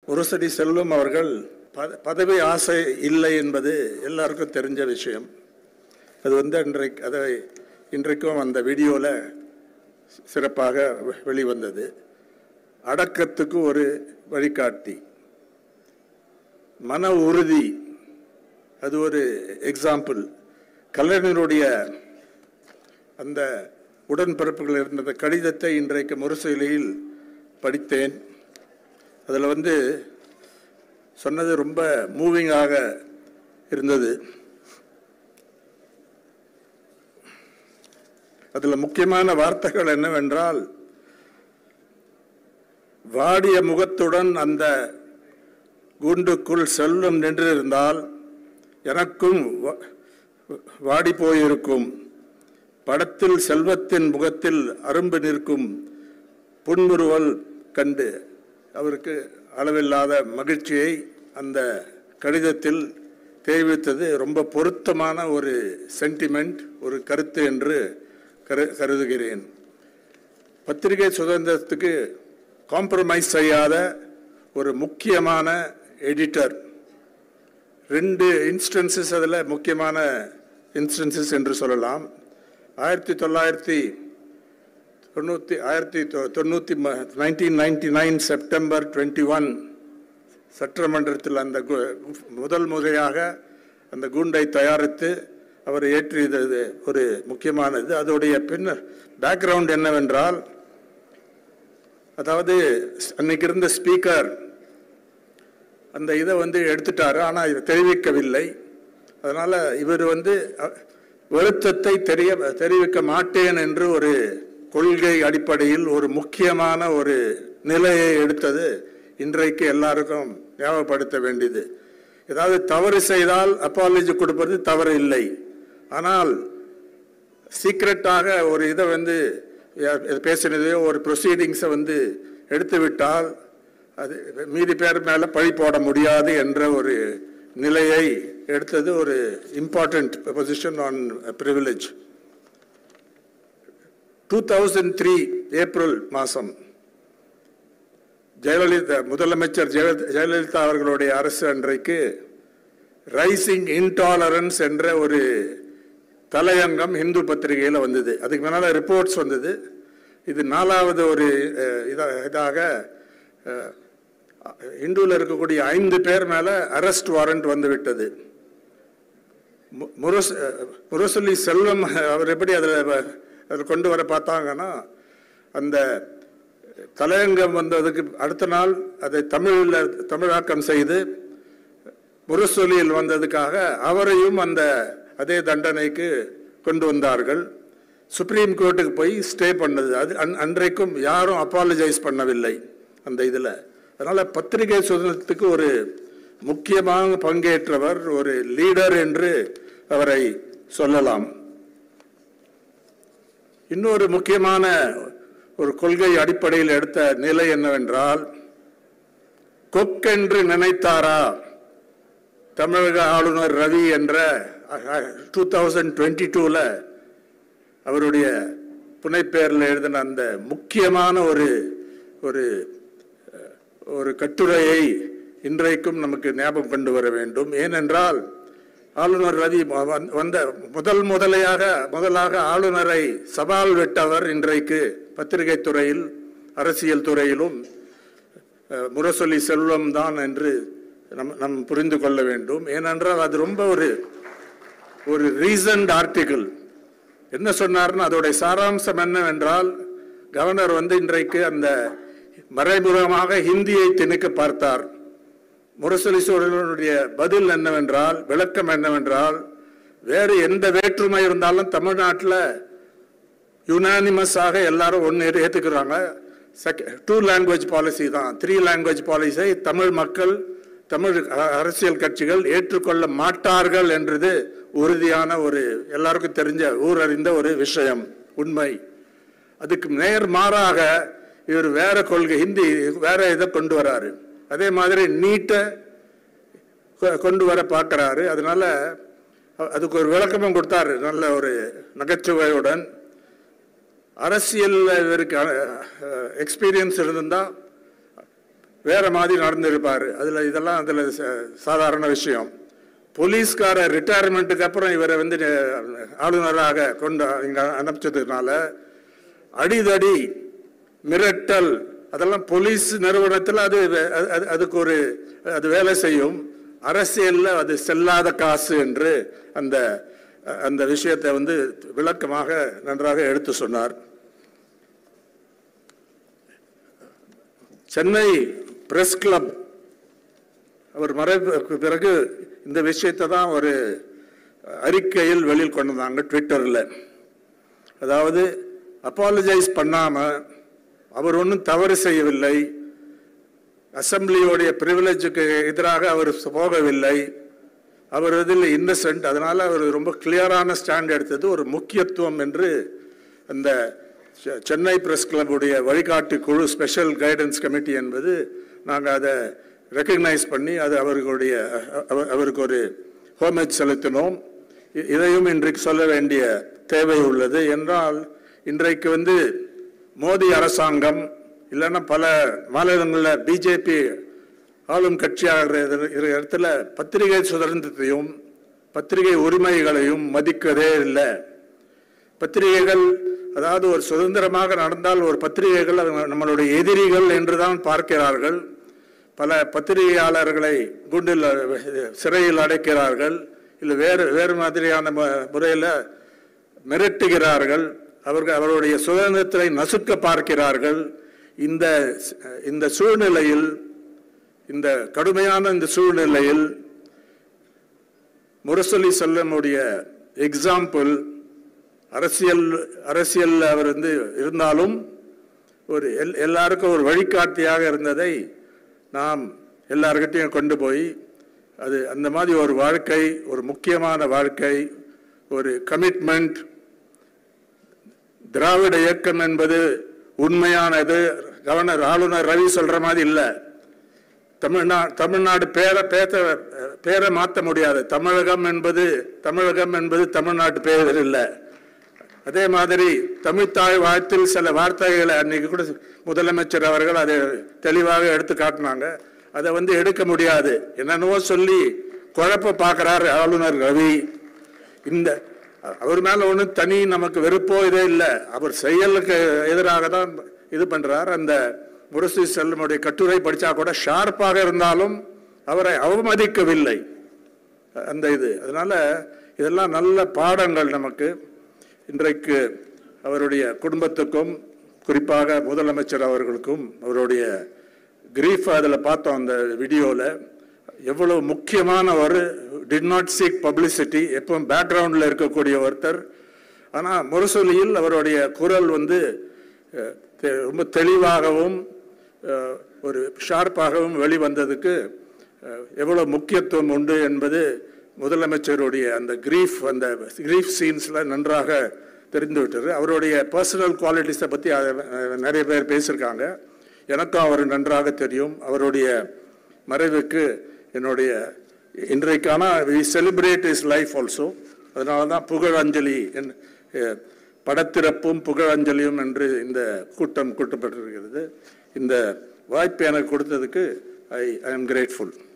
முரசடி செல்வம் அவர்கள் பத- பதவி ஆசை இல்லை என்பது எல்லாருக்கும் தெரிஞ்ச விஷயம் அது வந்து இன்றைக்கு அதை இன்றைக்கும் அந்த வீடியோவில் சிறப்பாக வெ- வெளிவந்தது அடக்கத்துக்கு ஒரு வழிகாட்டி மன உறுதி அது ஒரு எக்ஸாம்பிள் கலைஞருடைய அந்த உடன்பிறப்புகள் இருந்த அந்த கடிதத்தை இன்றைக்கு முரசொலியில் படித்தேன் அதில் வந்து சொன்னது ரொம்ப மூவிங்காக இருந்தது அதில் முக்கியமான வார்த்தைகள் என்னவென்றால் வாடிய முகத்துடன் அந்த கூண்டுக்குள் செல்வம் நின்றிருந்தால் எனக்கும் வா- வாடி போயிருக்கும் படத்தில் செல்வத்தின் முகத்தில் அரும்பு நிற்கும் புன்முறுவல் கண்டு அவருக்கு அளவில்லாத மகிழ்ச்சியை அந்த கடிதத்தில் தெரிவித்தது ரொம்ப பொருத்தமான ஒரு சென்டிமெண்ட் ஒரு கருத்து என்று கரு கருதுகிறேன் பத்திரிகை சுதந்திரத்துக்கு காம்ப்ரமைஸ் செய்யாத ஒரு முக்கியமான எடிட்டர் ரெண்டு இன்ஸ்டன்சஸ் அதில் முக்கியமான இன்ஸ்டன்சஸ் என்று சொல்லலாம் ஆயிரத்தி தொள்ளாயிரத்தி தொண்ணூற்றி ஆயிரத்தி தொ- தொண்ணூற்றி nineteen ninety nine September twenty one சட்டமன்றத்தில் அந்த கு- முதல் முறையாக அந்த குண்டை தயாரித்து அவர் ஏற்றியது ஒரு முக்கியமானது அதோடைய பின்ன பேக்ரவுண்ட் என்னவென்றால் அதாவது அன்னைக்கு இருந்த ஸ்பீக்கர் அந்த இதை வந்து எடுத்துட்டாரு ஆனால் இதை தெரிவிக்கவில்லை அதனால இவர் வந்து அ, வருத்தத்தை தெரிய தெரிவிக்க மாட்டேன் என்று ஒரு கொள்கை அடிப்படையில் ஒரு முக்கியமான ஒரு நிலையை எடுத்தது இன்றைக்கு எல்லாருக்கும் ஞாபகப்படுத்த வேண்டியது ஏதாவது தவறு செய்தால் அப்பாலஜி கொடுப்பது தவறு இல்லை ஆனால் சீக்ரெட்டாக ஒரு இதை வந்து யா- இது பேசினது ஒரு ப்ரொசீடிங்ஸை வந்து எடுத்து விட்டால் அது மீதி பேர் மேலே பழி போட முடியாது என்ற ஒரு நிலையை எடுத்தது ஒரு important position on privilege two thousand three April மாதம் ஜெயலலிதா முதலமைச்சர் ஜெய- ஜெயலலிதா அவர்களுடைய அரசு அன்றைக்கு ரைசிங் இன்டாலரன்ஸ் என்ற ஒரு தலையங்கம் இந்து பத்திரிகையில் வந்தது அதுக்கு முன்னால் ரிப்போர்ட்ஸ் வந்தது இது நாலாவது ஒரு அஹ், இதா- இதாக அஹ், இந்துவில் இருக்கக்கூடிய ஐந்து பேர் மேலே அரெஸ்ட் வாரண்ட் வந்து விட்டது மு- முரசு அஹ், முரசொலி செல்வம் அவர் எப்படி அதில் அதில் கொண்டு வர பார்த்தாங்கன்னா அந்த தலையங்கம் வந்ததுக்கு அடுத்த நாள் அதை தமிழில் தமிழாக்கம் செய்து முரசொலியில் வந்ததுக்காக அவரையும் அந்த அதே தண்டனைக்கு கொண்டு வந்தார்கள் சுப்ரீம் கோர்ட்டுக்கு போய் ஸ்டே பண்ணது அது அன்- அன்றைக்கும் யாரும் அப்பாலஜைஸ் பண்ணவில்லை அந்த இதில் அதனால பத்திரிகை சுதந்திரத்துக்கு ஒரு முக்கியமாக பங்கேற்றவர் ஒரு லீடர் என்று அவரை சொல்லலாம் இன்னொரு முக்கியமான ஒரு கொள்கை அடிப்படையில் எடுத்த நிலை என்னவென்றால் கொக்கென்று நினைத்தாரா தமிழக ஆளுநர் ரவி என்ற டூ தௌசண்ட் டுவெண்ட்டி டூவில் அவருடைய புனைப்பெயரில் எழுதின அந்த முக்கியமான ஒரு ஒரு அஹ், ஒரு கட்டுரையை இன்றைக்கும் நமக்கு ஞாபகம் கொண்டு வர வேண்டும் ஏனென்றால் ஆளுநர் ரவி வ- வந்த- வந்த முதல் முதலையாக முதலாக ஆளுநரை சவால் விட்டவர் இன்றைக்கு பத்திரிகை துறையில் அரசியல் துறையிலும் அஹ், முரசொலி செல்வம் தான் என்று நம் நம் புரிந்து கொள்ள வேண்டும் ஏனென்றால் அது ரொம்ப ஒரு ஒரு ரீசன்ட் ஆர்டிகிள் என்ன சொன்னார்னு அதோடைய சாராம்சம் என்னவென்றால் கவர்னர் வந்து இன்றைக்கு அந்த மறைமுகமாக ஹிந்தியை திணிக்க பார்த்தார் முரசொலி சோழனுடைய பதில் என்னவென்றால் விளக்கம் என்னவென்றால் வேறு எந்த வேற்றுமை இருந்தாலும் தமிழ்நாட்டில் யுனானிமஸாக எல்லாரும் ஒன்று ஏற்றுக்கிறாங்க டூ லாங்குவேஜ் பாலிசி தான் த்ரீ லாங்குவேஜ் பாலிசியை தமிழ் மக்கள் தமிழ் அ- அரசியல் கட்சிகள் ஏற்றுக்கொள்ள மாட்டார்கள் என்றது உறுதியான ஒரு எல்லாருக்கும் தெரிஞ்ச ஊரறிந்த ஒரு விஷயம் உண்மை அதுக்கு நேர் மாறாக இவர் வேற கொள்கை ஹிந்தி வேற இதை கொண்டு வராரு அதே மாதிரி நீட்டை கொ- கொண்டு வர பார்க்கறாரு அதனால அ- அதுக்கு ஒரு விளக்கமும் கொடுத்தாரு நல்ல ஒரு நகைச்சுவையுடன் அரசியல் இவருக்கு எக்ஸ்பீரியன்ஸ் இருந்தா வேற மாதிரி நடந்திருப்பார் அதில் இதெல்லாம் அதில் சாதாரண விஷயம் போலீஸ்கார ரிட்டையர்மெண்ட்டுக்கு அப்புறம் இவரை வந்து அஹ், ஆளுநராக கொண்டு இங்கே அனுப்பிச்சதுனால அடிதடி மிரட்டல் அதெல்லாம் போலீஸ் நிறுவனத்தில் அது வே- அது- அது- அதுக்கு ஒரு அது வேலை செய்யும் அரசியல்ல அது செல்லாத காசு என்று அந்த அந்த விஷயத்தை வந்து விளக்கமாக நன்றாக எடுத்து சொன்னார் சென்னை பிரஸ் கிளப் அவர் மறைவுக்கு பிறகு இந்த விஷயத்தை தான் ஒரு அறிக்கையில் வெளியில் கொண்டு வந்தாங்க ட்விட்டரில் அதாவது அப்பாலஜைஸ் பண்ணாம அவர் ஒன்றும் தவறு செய்யவில்லை அசம்பிளியோடைய ப்ரிவிலேஜுக்கு எதிராக அவர் போகவில்லை அவர் இதில் இன்னசென்ட் அதனால அவர் ரொம்ப கிளியரான ஸ்டாண்ட் எடுத்தது ஒரு முக்கியத்துவம் என்று அந்த செ- சென்னை பிரஸ் கிளப்புடைய வழிகாட்டு குழு ஸ்பெஷல் கைடன்ஸ் கமிட்டி என்பது நாங்கள் அதை ரெக்கக்னைஸ் பண்ணி அது அவர்களுடைய அவ- அவருக்கு ஒரு ஹோமேஜ் செலுத்தினோம் இ- இதையும் இன்றைக்கு சொல்ல வேண்டிய தேவை உள்ளது என்றால் இன்றைக்கு வந்து மோடி அரசாங்கம் இல்லைன்னா பல மாநிலங்களில் பிஜேபி ஆளும் கட்சியாக இருக்கிற இருக்கிற இடத்துல பத்திரிகை சுதந்திரத்தையும் பத்திரிகை உரிமைகளையும் மதிக்கதே இல்லை பத்திரிகைகள் அதாவது ஒரு சுதந்திரமாக நடந்தால் ஒரு பத்திரிகைகள் அவங்க நம்மளுடைய எதிரிகள் என்றுதான் பார்க்கிறார்கள் பல பத்திரிகையாளர்களை குண்டில் சிறையில் அடைக்கிறார்கள் இல்லை வேறு வேறு மாதிரியான முறையில் மிரட்டுகிறார்கள் அவர்கள் அவருடைய சுதந்திரத்தை நசுக்க பார்க்கிறார்கள் இந்த இந்த சூழ்நிலையில் இந்த கடுமையான இந்த சூழ்நிலையில் முரசொலி செல்லமுடைய எக்ஸாம்பிள் அரசியல் அரசியல் அவர் வந்து இருந்தாலும் ஒரு எல் எல்லாருக்கும் ஒரு வழிகாட்டியாக இருந்ததை நாம் எல்லார்கிட்டையும் கொண்டு போய் அது அந்த மாதிரி ஒரு வாழ்க்கை ஒரு முக்கியமான வாழ்க்கை ஒரு கமிட்மெண்ட் திராவிட இயக்கம் என்பது உண்மையானது கவர்னர் ஆளுநர் ரவி சொல்ற மாதிரி இல்லை தமிழ்நா தமிழ்நாடு பேரை பேச பேரை மாற்ற முடியாது தமிழகம் என்பது தமிழகம் என்பது தமிழ்நாட்டு பேர் இல்லை அதே மாதிரி தமிழ்த்தாய் வாழ்த்தில் சில வார்த்தைகளை அன்னைக்கு கூட முதலமைச்சர் அவர்கள் அதை தெளிவாக எடுத்து காட்டினாங்க அதை வந்து எடுக்க முடியாது என்னென்னவோ சொல்லி குழப்ப பார்க்கிறார் ஆளுநர் ரவி இந்த அவர் மேல ஒண்ணு தனி நமக்கு வெறுப்போ இதே இல்லை அவர் செயலுக்கு எதிராக தான் இது பண்றார் அந்த முரசு செல்வமுடைய கட்டுரை படிச்சா கூட ஷார்ப்பாக இருந்தாலும் அவரை அவமதிக்கவில்லை அந்த இது அதனால இதெல்லாம் நல்ல பாடங்கள் நமக்கு இன்றைக்கு அவருடைய குடும்பத்துக்கும் குறிப்பாக முதலமைச்சர் அவர்களுக்கும் அவருடைய கிரீஃப் அதில் பார்த்தோம் அந்த வீடியோவில் எவ்வளவு முக்கியமான ஒரு டிட் நாட் சீக் பப்ளிசிட்டி எப்பவும் பேக்ரவுண்டில் இருக்கக்கூடிய ஒருத்தர் ஆனால் முரசொலியில் அவருடைய குரல் வந்து அஹ், தெ- ரொம்ப தெளிவாகவும் அஹ், ஒரு ஷார்ப்பாகவும் வெளிவந்ததுக்கு அஹ், எவ்வளவு முக்கியத்துவம் உண்டு என்பது முதலமைச்சருடைய அந்த கிரீஃப் அந்த கிரீஃப் சீன்ஸில் நன்றாக தெரிந்து விட்டது அவருடைய பர்சனல் குவாலிட்டிஸை பற்றி நிறைய பேர் பேசியிருக்காங்க எனக்கும் அவர் நன்றாக தெரியும் அவருடைய மறைவுக்கு என்னுடைய இன்றைக்கான we celebrate is life also அதனால தான் புகழஞ்சலி என் அஹ், படத்திறப்பும் புகழஞ்சலியும் என்று இந்த கூட்டம் கூட்டப்பட்டிருக்கிறது இந்த வாய்ப்பு எனக்கு கொடுத்ததுக்கு ஐ ஐ எம் கிரேட்ஃபுல்